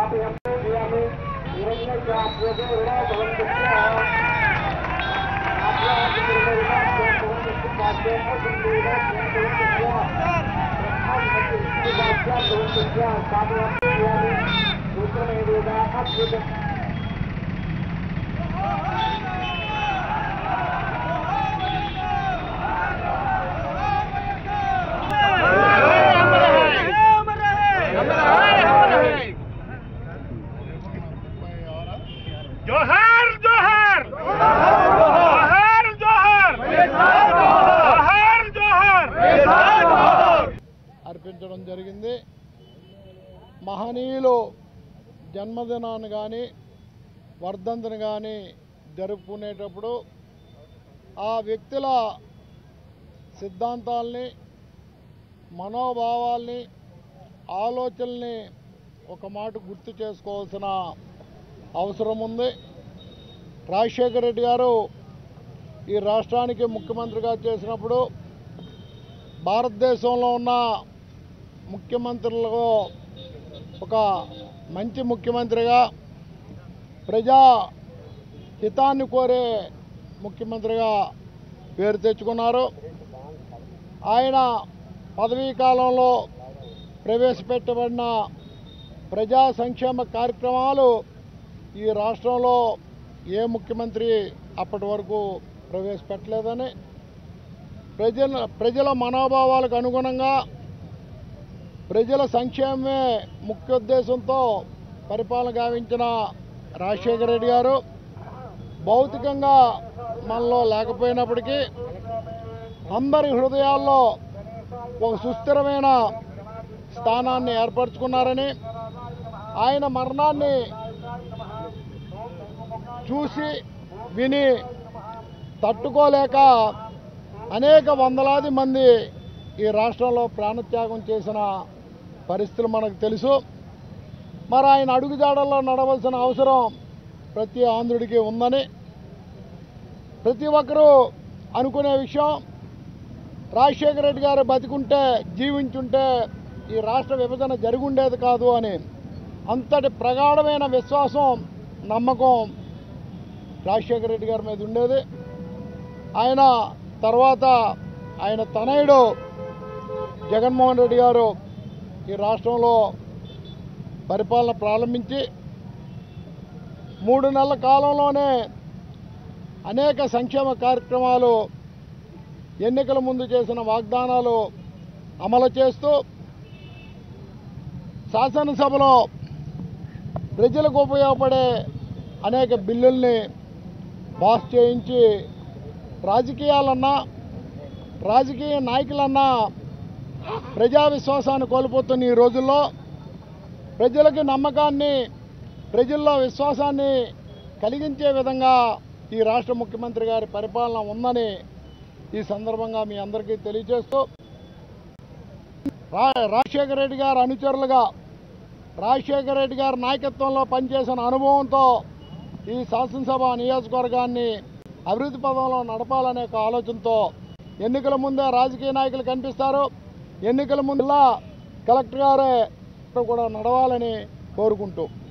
स्थापयन्तु दियामि हिरण्यजाप्यते ऋणाभवन्तस्य स्थापयन्तु జోహార్ జోహార్ జోహార్ జోహార్ జోహార్ జోహార్ అర్పించడం జరిగింది మహనీయులు జన్మదినాన్ని కానీ వర్ధంతిని కానీ జరుపుకునేటప్పుడు ఆ వ్యక్తుల సిద్ధాంతాల్ని మనోభావాల్ని ఆలోచనల్ని ఒక మాట గుర్తు చేసుకోవాల్సిన అవసరం ఉంది రాజశేఖర రెడ్డి గారు ఈ రాష్ట్రానికి ముఖ్యమంత్రిగా చేసినప్పుడు భారతదేశంలో ఉన్న ముఖ్యమంత్రులలో ఒక మంచి ముఖ్యమంత్రిగా ప్రజా హితాన్ని కోరే ముఖ్యమంత్రిగా పేరు తెచ్చుకున్నారు ఆయన పదవీ కాలంలో ప్రవేశపెట్టబడిన ప్రజా సంక్షేమ కార్యక్రమాలు ఈ రాష్ట్రంలో ఏ ముఖ్యమంత్రి అప్పటి వరకు ప్రవేశపెట్టలేదని ప్రజల ప్రజల మనోభావాలకు అనుగుణంగా ప్రజల సంక్షేమమే ముఖ్య ఉద్దేశంతో పరిపాలన గావించిన రాజశేఖర రెడ్డి గారు భౌతికంగా మనలో లేకపోయినప్పటికీ అందరి హృదయాల్లో ఒక సుస్థిరమైన స్థానాన్ని ఏర్పరచుకున్నారని ఆయన మరణాన్ని చూసి విని తట్టుకోలేక అనేక వందలాది మంది ఈ రాష్ట్రంలో ప్రాణత్యాగం చేసిన పరిస్థితులు మనకు తెలుసు మరి ఆయన అడుగుజాడల్లో నడవలసిన అవసరం ప్రతి ఆంధ్రుడికి ఉందని ప్రతి ఒక్కరూ అనుకునే విషయం రాజశేఖర రెడ్డి గారు బతికుంటే జీవించుంటే ఈ రాష్ట్ర విభజన జరుగుండేది కాదు అని అంతటి ప్రగాఢమైన విశ్వాసం నమ్మకం రాజశేఖర రెడ్డి గారి మీద ఉండేది ఆయన తర్వాత ఆయన తనయుడు జగన్మోహన్ రెడ్డి గారు ఈ రాష్ట్రంలో పరిపాలన ప్రారంభించి మూడు నెలల కాలంలోనే అనేక సంక్షేమ కార్యక్రమాలు ఎన్నికల ముందు చేసిన వాగ్దానాలు అమలు చేస్తూ శాసనసభలో ప్రజలకు ఉపయోగపడే అనేక బిల్లుల్ని పాస్ చేయించి రాజకీయాలన్నా రాజకీయ నాయకులన్నా ప్రజా విశ్వాసాన్ని కోల్పోతున్న ఈ రోజుల్లో ప్రజలకి నమ్మకాన్ని ప్రజల్లో విశ్వాసాన్ని కలిగించే విధంగా ఈ రాష్ట్ర ముఖ్యమంత్రి గారి పరిపాలన ఉందని ఈ సందర్భంగా మీ అందరికీ తెలియజేస్తూ రా రాజశేఖర రెడ్డి గారు అనుచరులుగా రాజశేఖర రెడ్డి గారి నాయకత్వంలో పనిచేసిన అనుభవంతో ఈ శాసనసభ నియోజకవర్గాన్ని అభివృద్ధి పదంలో నడపాలనే ఒక ఆలోచనతో ఎన్నికల ముందే రాజకీయ నాయకులు కనిపిస్తారు ఎన్నికల ముందులా కలెక్టర్ గారే కూడా నడవాలని కోరుకుంటూ